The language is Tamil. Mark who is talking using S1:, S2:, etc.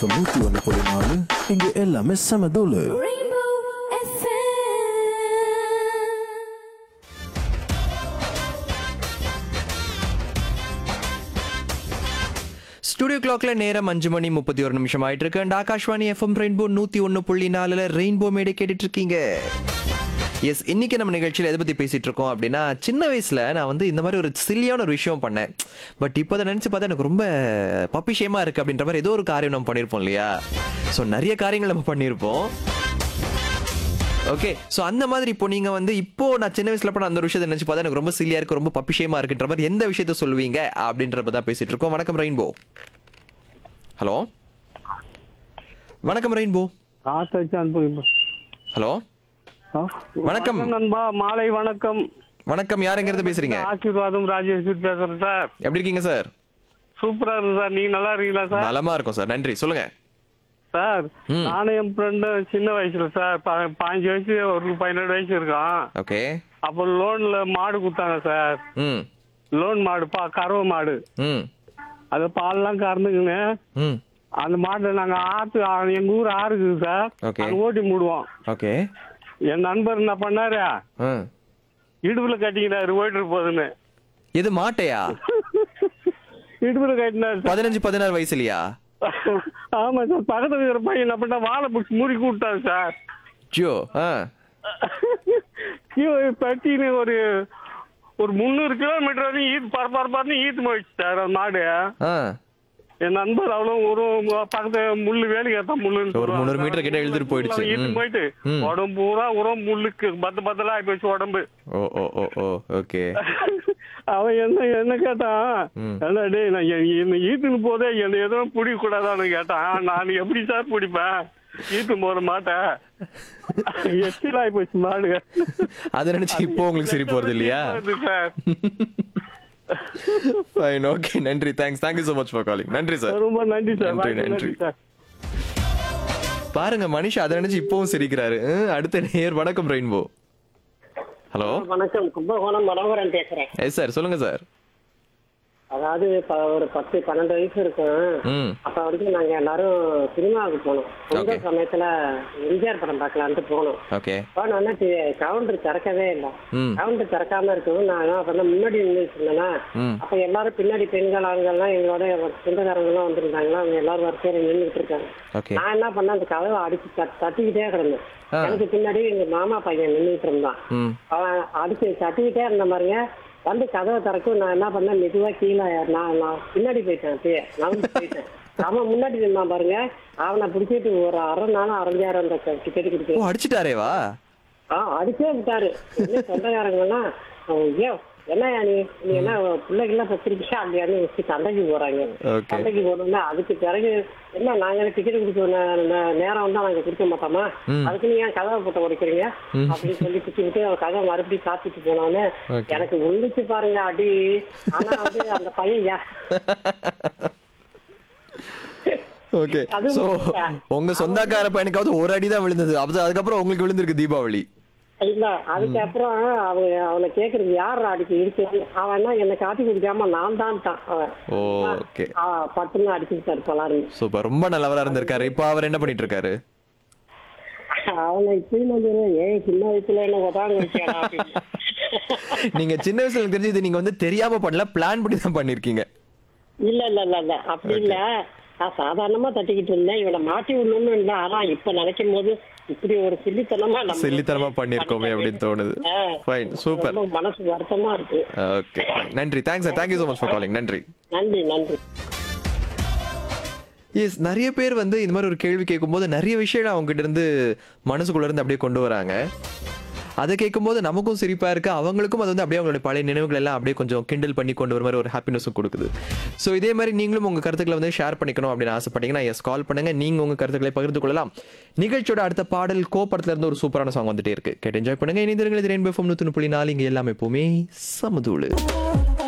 S1: தொண்ணூத்தி ஒண்ணு புள்ளி நாலு இங்க எல்லாமே செம தூளு
S2: Rainbow FM.
S3: ஸ்டுடியோ கிளாக்ல நேரம் அஞ்சு மணி முப்பத்தி ஒரு நிமிஷம் ஆயிட்டு இருக்கு அண்ட் ஆகாஷ்வாணி எஃப்எம் ரெயின்போ நூத்தி ஒன்னு புள்ளி நாலுல ரெயின்போ மேடை கேட்டுட்டு இருக்கீங்க எஸ் இன்னைக்கு நம்ம நிகழ்ச்சியில் எதை பத்தி பேசிட்டு இருக்கோம் அப்படின்னா சின்ன வயசுல நான் வந்து இந்த மாதிரி ஒரு சில்லியான ஒரு விஷயம் பண்ணேன் பட் இப்போ அதை நினைச்சு பார்த்தா எனக்கு ரொம்ப பப்பிஷேமா இருக்கு அப்படின்ற மாதிரி ஏதோ ஒரு காரியம் நம்ம பண்ணியிருப்போம் இல்லையா ஸோ நிறைய காரியங்கள் நம்ம பண்ணியிருப்போம் ஓகே ஸோ அந்த மாதிரி இப்போ நீங்க வந்து இப்போ நான் சின்ன வயசுல பண்ண அந்த ஒரு விஷயத்தை நினைச்சு பார்த்தா எனக்கு ரொம்ப சில்லியா இருக்கு ரொம்ப பப்பிஷேமா இருக்குன்ற மாதிரி எந்த விஷயத்த சொல்லுவீங்க அப்படின்றத தான் பேசிட்டு இருக்கோம் வணக்கம் ரெயின்போ ஹலோ வணக்கம் ரெயின்போ
S4: காசு வச்சு அனுப்புங்க
S3: ஹலோ
S4: ஆ?
S3: வணக்கம்.
S4: நண்பா மாலை வணக்கம்
S3: வணக்கம் யார் எங்க இருந்து பேசுறீங்க
S4: ஆசீர்வாதம் ராஜேஷ் பேசுறேன் சார்
S3: எப்படி இருக்கீங்க சார்
S4: சூப்பரா இருக்கு சார் நீங்க நல்லா இருக்கீங்களா சார்
S3: நலமா இருக்கும் சார் நன்றி சொல்லுங்க
S4: சார்
S3: ம்.
S4: நானும் என் ஃப்ரெண்டு சின்ன வயசுல சார் ப- பாஞ்சு வயசு ஒரு பதினெட்டு வயசு இருக்கான்
S3: ஓகே
S4: அப்போ லோன்ல மாடு கொடுத்தாங்க சார்
S3: ம்
S4: லோன் மாடு பா கறவை மாடு
S3: ம்
S4: அது பால்லாம் கறந்துக்குன்னு
S3: ம்
S4: அந்த மாட்டை நாங்க ஆத்து ஆ- எங்க ஊர் ஆறு இருக்குது சார்
S3: Okay.
S4: அங்க ஓட்டி மூடுவோம்
S3: ஓகே
S4: என் நண்பர் என்ன பண்ணாரு
S3: ம்
S4: இடுப்புல கட்டிக்கிட்டாரு ஓட்டிட்டு போகுதுன்னு
S3: இது மாட்டையா
S4: இடுப்புல கட்டினாரு சார்.
S3: பதினஞ்சு பதினாறு வயசுலயா
S4: ஆமா சார் பக்கத்துல இருக்கிற பையன் என்ன பண்ணா வாழை பிடிச்சி மூடி கூப்பிட்டாரு சார்
S3: ஜியோ ஆ
S4: கீழே தட்டின்னு ஒரு ஒரு முந்நூறு கிலோமீட்டர் வரைக்கும் ஈத்து பரபரப்பாருன்னு ஈத்து போயிடுச்சு சார் அந்த மாடு
S3: ஆ
S4: என் நண்பர் அவ்வளோ ஒரு பக்கத்து முள்ளு வேலைக்கு ஏத்தா முள்ளுன்னு
S3: ஒரு முந்நூறு மீட்டர் கிட்ட இழுத்துட்டு போயிடுச்சு.
S4: ஈத்து
S3: ம்.
S4: போயிட்டு
S3: ம்.
S4: உடம்பு பூரா உரம் முள்ளுக்கு பத்து பத்தலா ஆகி போச்சு உடம்பு
S3: ஓ ஓ ஓ ஓ ஓகே
S4: அவன் என்ன என்ன கேட்டான்
S3: ம்.
S4: என்ன டேய் நான் எ- என்ன ஈத்துன்னு போதே என்ன எதுவும் பிடிக்க கூடாதான்னு கேட்டான் நான் எப்படி சார் பிடிப்பேன் ஈத்து போற மாட்டேன் எச்சில் ஆகி போச்சு மாடு
S3: அதை நினைச்சு இப்போ உங்களுக்கு சிரிப்பு வருது இல்லையா
S4: வருது சார்
S3: ஃபைன் ஓகே நன்றி thanks thank you so much for calling நன்றி சார்
S4: ரொம்ப நன்றி சார்
S3: நன்றி,
S4: வாய்ப்பு
S3: நன்றி.
S4: சார்
S3: பாருங்க மனுஷ் அதை நினைச்சு இப்பவும் சிரிக்கிறாரு ஹம், அடுத்த நேர் வணக்கம் ரெயின்போ ஹலோ
S5: வணக்கம் கும்பகோணம் மனோகரன் பேசுறேன்
S3: எஸ் சார் சொல்லுங்க சார்
S5: அதாவது ப- ஒரு பத்து பன்னெண்டு வயசு இருக்கும்
S3: ம்
S5: அப்ப வந்து நாங்க எல்லாரும் சினிமாவுக்கு போனோம் அந்த
S3: Okay.
S5: சமயத்துல எம்ஜிஆர் படம் பார்க்கலான்ட்டு போனோம்
S3: ஓகே
S5: போனோன்னா கவுண்டர் திறக்கவே இல்லை
S3: ம்
S5: கவுண்டர் திறக்காம இருக்கவும் நான் என்ன பண்ணேன் முன்னாடி நின்றுட்டு இருந்தேன்னா
S3: ம்
S5: அப்ப எல்லாரும் பின்னாடி பெண்கள் ஆண்கள்லாம் எங்களோட சொந்தக்காரங்க எல்லாம் வந்திருந்தாங்களா அவங்க எல்லாரும் வரிசையில நின்றுட்டு இருக்காங்க
S3: ஓகே
S5: நான் என்ன பண்ணேன் அந்த கதவை அடிச்சு தட்- தட்டிக்கிட்டே கிடந்தேன்
S3: ஆ.
S5: எனக்கு பின்னாடி எங்க மாமா பையன் நின்றுட்டு இருந்தான்
S3: ம்
S5: அவன் அடிச்சு தட்டிக்கிட்டே இருந்த மாதிரிங்க வந்து கதவை திறக்கும் நான் என்ன பண்ணேன் மெதுவா கீழே நான் நான் பின்னாடி போயிட்டேன் அப்படியே நகர்ந்து போயிட்டேன் அவன் முன்னாடி நின்னான் பாருங்க அவனை பிடிச்சிட்டு ஒரு அரை நாளும் அரைஞ்சாயிரம் அந்த டிக்கெட்
S3: ஓ
S5: கொடுத்து
S3: அடிச்சிட்டாரேவா
S5: ஆ அடிச்சே விட்டாரு என்ன சொந்தக்காரங்கலாம் ஐயோ என்னய்யா நீ நீ என்ன பிள்ளைகள்லாம் பத்திரிக்கையா அப்படியான்னு வச்சு சண்டைக்கு போறாங்க
S3: Okay.
S5: சண்டைக்கு போனோம்னா அதுக்கு பிறகு என்ன நாங்க டிக்கெட் கொடுக்க நே- நே- நேரம் வந்தா நாங்க கொடுக்க மாட்டோமா
S3: ம்.
S5: அதுக்கு நீங்க ஏன் கதவை போட்டு உடைக்கிறீங்க
S3: ம்.
S5: அப்படின்னு சொல்லி திட்டிக்கிட்டு அவன் கதவை மறுபடியும் காத்திட்டு போனோன்னு
S3: Okay.
S5: எனக்கு உள்ளுச்சு பாருங்க அடி ஆனா வந்து அந்த பையன் யா-
S3: ஓகே
S5: அது
S3: சோ
S5: உண்மையா?
S3: உங்க சொந்தக்கார பையனுக்காவது ஒரு அடி தான் விழுந்தது அது அதுக்கப்புறம் உங்களுக்கு விழுந்திருக்கு தீபாவளி
S5: இல்ல அதுக்கப்புறம் அவன் அவனை கேக்குறது யார் அடிக்க இருக்கு அவன் என்ன காட்டி குடிக்காம நான் தான்ட்டான் அவன்
S3: ஓ ஓகே
S5: ஆ, பட்டுன்னு அடிச்சுட்டு போலாருன்னு
S3: சூப்பர் ரொம்ப நல்லவரா இருந்திருக்காரு இப்போ அவர் என்ன பண்ணிட்டு இருக்காரு
S5: அவனை இப்பயும் நான் சொல்லுவேன், ஏய் சின்ன வயசுல என்ன உதாங்க வச்சியாடா அப்படின்னு.
S3: நீங்க சின்ன வயசுல எனக்கு தெரிஞ்சு இது நீங்க வந்து தெரியாம பண்ணல பிளான் பண்ணி தான் பண்ணிருக்கீங்க
S5: இல்ல இல்ல இல்ல இல்ல அப்படி இல்ல நான் சாதாரணமா தட்டிக்கிட்டு இருந்தேன் இவனை மாட்டி விடணும்னு இல்ல ஆனா இப்ப நினைக்கும் போது இப்படி ஒரு சில்லித்தனமா நம்ம
S3: சில்லித்தனமா பண்ணிருக்கோமே அப்படின்னு தோணுது
S5: ஆ.
S3: ஃபைன் சூப்பர்
S5: ரொம்ப மனசு வருத்தமா இருக்கு
S3: ஓகே நன்றி thanks sir thank you so much for calling நன்றி
S5: நன்றி நன்றி
S3: எஸ் நிறைய பேர் வந்து இந்த மாதிரி ஒரு கேள்வி கேட்கும்போது நிறைய விஷயம் அவங்க கிட்ட இருந்து மனசுக்குள்ள இருந்து அப்படியே கொண்டு வராங்க அதை கேட்கும்போது நமக்கும் சிரிப்பா இருக்கு அவங்களுக்கும் அது வந்து அப்படியே அவங்களுடைய பழைய நினைவுகள் எல்லாம் அப்படியே கொஞ்சம் கிண்டல் பண்ணி கொண்டு வர மாதிரி ஒரு ஹாப்பினஸும் கொடுக்குது ஸோ இதே மாதிரி நீங்களும் உங்க கருத்துக்களை வந்து ஷேர் பண்ணிக்கணும் அப்படின்னு ஆசைப்பட்டீங்கன்னா எஸ் கால் பண்ணுங்க நீங்க உங்க கருத்துக்களை பகிர்ந்து கொள்ளலாம் நிகழ்ச்சியோட அடுத்த பாடல் கோப்படத்துல இருந்து ஒரு சூப்பரான சாங் வந்துட்டே இருக்கு கேட்டு என்ஜாய் பண்ணுங்க இனி திருங்கள் ரெயின்போ ஃபோம் நூத்தி புள்ளி நாலு இங்க எல்லாமே எப்பவுமே சமதூளு